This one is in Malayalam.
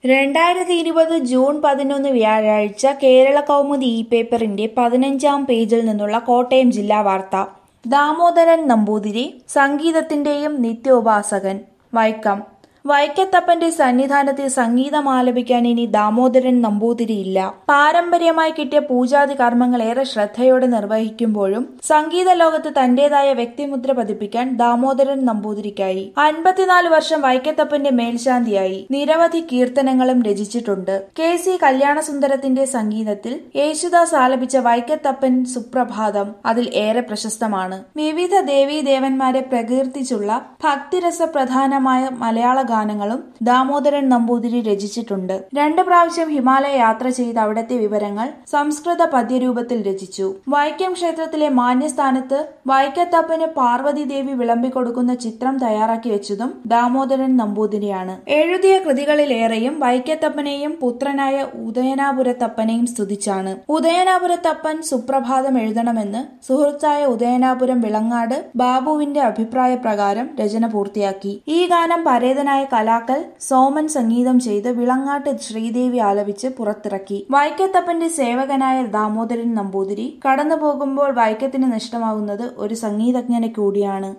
രണ്ടായിരത്തി ഇരുപത് ജൂൺ പതിനൊന്ന് വ്യാഴാഴ്ച കേരള കൗമുദി ഇ പേപ്പറിന്റെ പതിനഞ്ചാം പേജിൽ നിന്നുള്ള കോട്ടയം ജില്ലാ വാർത്ത ദാമോദരൻ നമ്പൂതിരി സംഗീതത്തിന്റെയും നിത്യോപാസകൻ വൈക്കം വൈക്കത്തപ്പന്റെ സന്നിധാനത്തിൽ സംഗീതം ആലപിക്കാൻ ഇനി ദാമോദരൻ നമ്പൂതിരിയില്ല പാരമ്പര്യമായി കിട്ടിയ പൂജാതി കർമ്മങ്ങൾ ഏറെ ശ്രദ്ധയോടെ നിർവഹിക്കുമ്പോഴും സംഗീത ലോകത്ത് തന്റേതായ വ്യക്തിമുദ്ര പതിപ്പിക്കാൻ ദാമോദരൻ നമ്പൂതിരിക്കായി അൻപത്തിനാല് വർഷം വൈക്കത്തപ്പന്റെ മേൽശാന്തിയായി നിരവധി കീർത്തനങ്ങളും രചിച്ചിട്ടുണ്ട് കെ സി കല്യാണസുന്ദരത്തിന്റെ സംഗീതത്തിൽ യേശുദാസ് ആലപിച്ച വൈക്കത്തപ്പൻ സുപ്രഭാതം അതിൽ ഏറെ പ്രശസ്തമാണ് വിവിധ ദേവീദേവന്മാരെ പ്രകീർത്തിച്ചുള്ള ഭക്തിരസ പ്രധാനമായ മലയാള ഗാനങ്ങളും ദാമോദരൻ നമ്പൂതിരി രചിച്ചിട്ടുണ്ട് രണ്ട് പ്രാവശ്യം ഹിമാലയ യാത്ര ചെയ്ത് അവിടത്തെ വിവരങ്ങൾ സംസ്കൃത പദ്യരൂപത്തിൽ രചിച്ചു വൈക്കം ക്ഷേത്രത്തിലെ മാന്യസ്ഥാനത്ത് വൈക്കത്തപ്പന് പാർവതി ദേവി വിളമ്പിക്കൊടുക്കുന്ന ചിത്രം തയ്യാറാക്കി വെച്ചതും ദാമോദരൻ നമ്പൂതിരിയാണ് എഴുതിയ കൃതികളിലേറെയും വൈക്കത്തപ്പനെയും പുത്രനായ ഉദയനാപുരത്തപ്പനെയും സ്തുതിച്ചാണ് ഉദയനാപുരത്തപ്പൻ സുപ്രഭാതം എഴുതണമെന്ന് സുഹൃത്തായ ഉദയനാപുരം വിളങ്ങാട് ബാബുവിന്റെ അഭിപ്രായ പ്രകാരം രചന പൂർത്തിയാക്കി ഈ ഗാനം പരേതനായ കലാക്കൽ സോമൻ സംഗീതം ചെയ്ത് വിളങ്ങാട്ട് ശ്രീദേവി ആലപിച്ച് പുറത്തിറക്കി വൈക്കത്തപ്പന്റെ സേവകനായ ദാമോദരൻ നമ്പൂതിരി കടന്നു പോകുമ്പോൾ വൈക്കത്തിന് നഷ്ടമാകുന്നത് ഒരു സംഗീതജ്ഞനെ കൂടിയാണ്